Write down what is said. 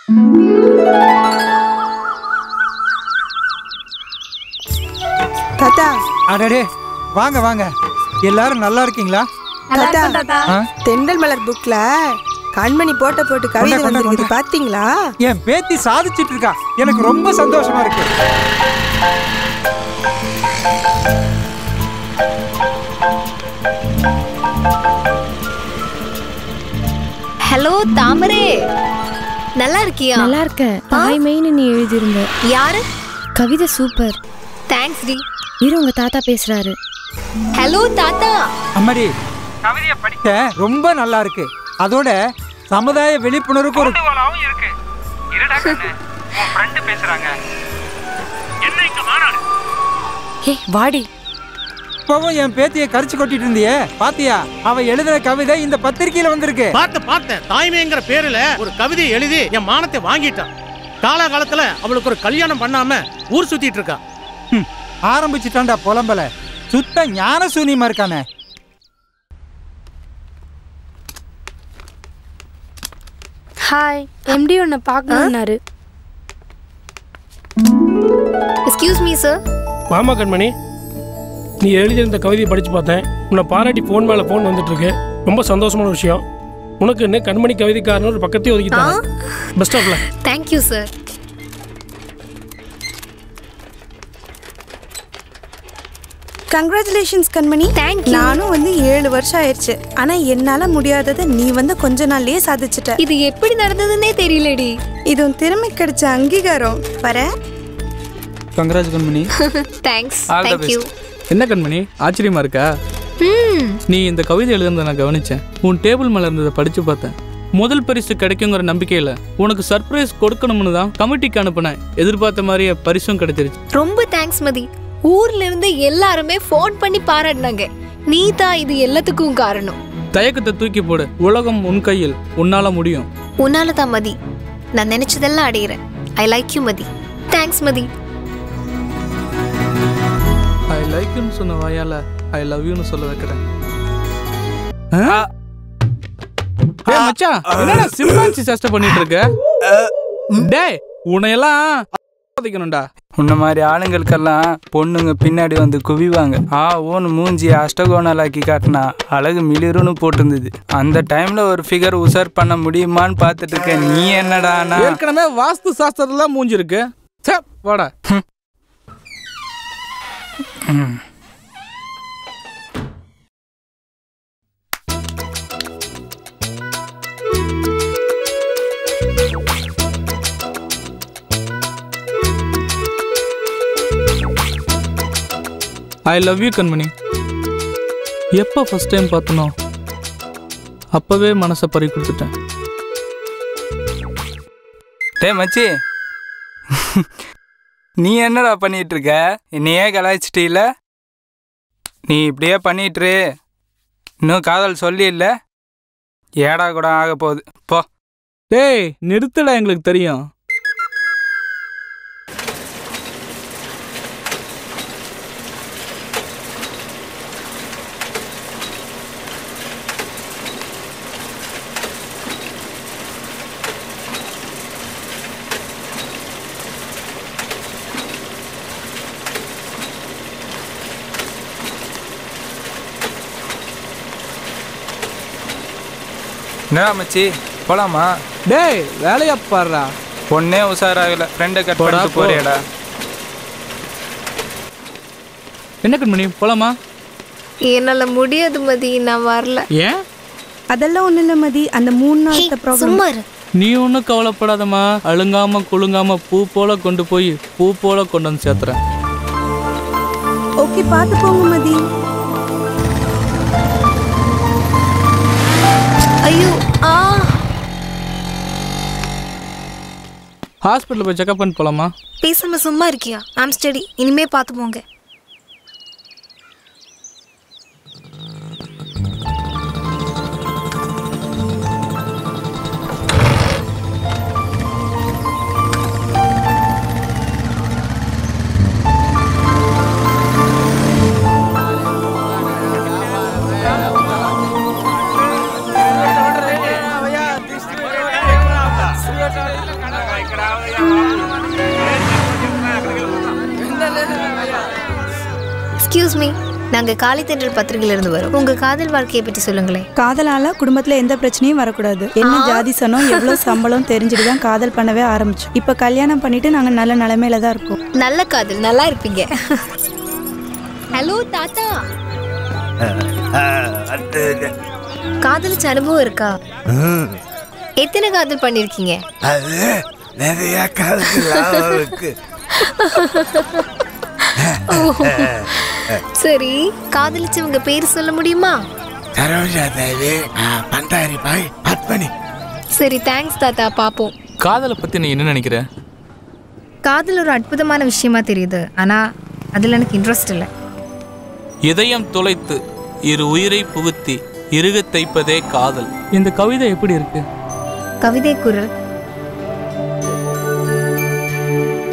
தாத்தா அடடே வாங்க வாங்க எல்லாரும் நல்லா இருக்கீங்களா தாத்தா ஆ? தென்றல் மலர் புக்ல கண்மணி போட்ட போட்டு கவிதை கொண்டா, வந்திருக்குது கொண்டா. பாத்தீங்களா என் பேத்தி சாதிச்சிட்டு இருக்கா எனக்கு ரொம்ப சந்தோஷமா இருக்கு ஹலோ தாமரே நல்லா இருக்கியா நல்லா இருக்கேன் தாய்மைன்னு நீ எழுதியிருந்த யாரு கவிதை சூப்பர் தேங்க்ஸ் டி இரு உங்க தாத்தா பேசுறாரு ஹலோ தாத்தா அம்மாடி கவிதையை படிக்க ரொம்ப நல்லா இருக்கு அதோட சமுதாய விழிப்புணர்வுக்கு ஒரு இருக்கு இருடா கண்ணு உன் ஃப்ரெண்டு பேசுறாங்க என்ன இங்க மாநாடு ஏ வாடி இப்பவும் என் பேத்தியை கரிச்சு கொட்டிட்டு இருந்தியே பாத்தியா அவ எழுதின கவிதை இந்த பத்திரிக்கையில வந்திருக்கு பார்த்த பார்த்தேன் தாய்மைங்கிற பேருல ஒரு கவிதை எழுதி என் மானத்தை வாங்கிட்டான் காலாகாலத்துல அவளுக்கு ஒரு கல்யாணம் பண்ணாம ஊர் சுத்திட்டு இருக்கா ஹம், ஆரம்பிச்சிட்டான்டா புலம்பல சுத்த ஞான சூனியமா இருக்கானே ஹாய் எம்டி உன்னை பார்க்கணுன்னாரு எக்ஸ்கியூஸ் மீ சார் மாமா கண்மணி நீ எழுதியிருந்த கவிதையை படித்து பார்த்தேன் உன்னை பாராட்டி ஃபோன் மேலே ஃபோன் வந்துட்டு இருக்கு ரொம்ப சந்தோஷமான விஷயம் உனக்குன்னு கண்மணி கவிதைக்காரன் ஒரு பக்கத்தையும் ஒதுக்கிட்டாங்க best of luck thank you sir congratulations Kanmani Thank you. நானும் வந்து ஏழு வருஷம் ஆயிடுச்சு ஆனா என்னால முடியாததை நீ வந்து கொஞ்ச நாள்லயே சாதிச்சிட்ட இது எப்படி நடந்ததுன்னே தெரியலடி இது உன் திறமை கிடைச்ச அங்கீகாரம் வர கங்கராஜ் கண்மணி தேங்க்ஸ் All the தேங்க்யூ என்ன கண்மணி ஆச்சரியமா இருக்கா ம் நீ இந்த கவிதை எழுதுனதை நான் கவனிச்சேன் உன் டேபிள் மேல இருந்ததை படிச்சு பார்த்தேன் முதல் பரிசு கிடைக்குங்கிற நம்பிக்கையில உனக்கு சர்ப்ரைஸ் கொடுக்கணும்னு தான் கமிட்டிக்கு அனுப்புனேன் எதிர்பார்த்த மாதிரியே பரிசும் கிடைச்சிருச்சு ரொம்ப தேங்க்ஸ் மதி ஊர்ல இருந்து எல்லாருமே ஃபோன் பண்ணி பாராட்டினாங்க நீ தான் இது எல்லாத்துக்கும் காரணம் தயக்கத்தை தூக்கி போடு உலகம் உன் கையில் உன்னால முடியும் உன்னால தான் மதி நான் நினைச்சதெல்லாம் அடையிறேன் I like you Mathi thanks Mathi I லைக்னு சொன்ன வாயால ஐ லவ் யூன்னு சொல்ல வைக்கிறேன் ஏய் மச்சான் என்னடா சிம்பான்சி சேஷ்டை பண்ணிட்டு இருக்க டேய் உன்னையெல்லாம் அதிக்கணும்டா உன்ன மாதிரி ஆளுங்களுக்கெல்லாம் பொண்ணுங்க பின்னாடி வந்து குவிவாங்க ஆ ஓன்னு மூஞ்சி அஷ்டகோணலாக்கி காட்டினா அழகு மிளிருன்னு போட்டிருந்தது அந்த டைம்ல ஒரு ஃபிகர் உசார் பண்ண முடியுமான்னு பார்த்துட்டு இருக்க நீ என்னடானா ஏற்கனவே வாஸ்து சாஸ்திரத்துல மூஞ்சி இருக்கு சே வாடா ஐ லவ் யூ கண்மணி எப்போ ஃபர்ஸ்ட் டைம் பார்த்தனோ அப்பவே மனசை பறி கொடுத்துட்டேன் டேய் மச்சி நீ என்னடா பண்ணிட்டு இருக்க என்னையே கலாய்ச்சிட்டீல நீ இப்படியே பண்ணிட்டு இரு. இன்னும் காதல் சொல்லி இல்ல ஏடா கூட ஆக போகுது போ டேய் நிறுத்தடா எங்களுக்கு தெரியும் என்னடா மச்சி போலாமா டேய் வேலையா பாடுறா பொண்ணே உஷாராகல ஃப்ரெண்டை கட் போடா, பண்ணிட்டு போ. போறியாடா என்ன கண்மணி போலாமா என்னால முடியாது மதி நான் வரல ஏன் அதெல்லாம் ஒண்ணு இல்ல மதி அந்த மூணு நாள் ப்ராப்ளம் சும்மா இரு நீ ஒன்றும் கவலைப்படாதம்மா அழுங்காம குலுங்காம பூ போல கொண்டு போய் பூ போல கொண்டு வந்து சேர்த்துறேன் ஓகே பார்த்து போங்க மதி ஐயோ ஆ ஹாஸ்பிட்டல் போய் செக்அப் பண்ணி போலாமா பேசாம சும்மா இருக்கியா ஆம் ஸ்டடி இனிமே பார்த்து போங்க எக்ஸ்கியூஸ் மீ நாங்க காலை தென்றல் பத்திரிகையில இருந்து வரோம் உங்க காதல் வாழ்க்கையை பற்றி சொல்லுங்களேன் காதலால குடும்பத்துல எந்த பிரச்சனையும் வரக்கூடாது என்ன ஜாதி சனம் எவ்வளவு சம்பளம் தெரிஞ்சுட்டு தான் காதல் பண்ணவே ஆரம்பிச்சோம் இப்ப கல்யாணம் பண்ணிட்டு நாங்க நல்ல நிலைமையில தான் இருக்கோம் நல்ல காதல் நல்லா இருப்பீங்க ஹலோ தாத்தா காதலிச்ச அனுபவம் இருக்கா எத்தனை காதல் பண்ணிருக்கீங்க அது நிறைய காலத்தில் இருக்கு சரி காதலிச்சவங்க பேர் சொல்ல முடியுமா சரோஜா தேவி பண்டாரி பாய் பத்மனி சரி தேங்க்ஸ் தாத்தா பாப்போம் காதலை பத்தி நீ என்ன நினைக்கிற காதல் ஒரு அற்புதமான விஷயமா தெரியுது ஆனா அதுல எனக்கு இன்ட்ரெஸ்ட் இல்லை இதயம் தொலைத்து இரு உயிரை புகுத்தி இருகத் தைப்பதே காதல் இந்த கவிதை எப்படி இருக்கு கவிதை குரல்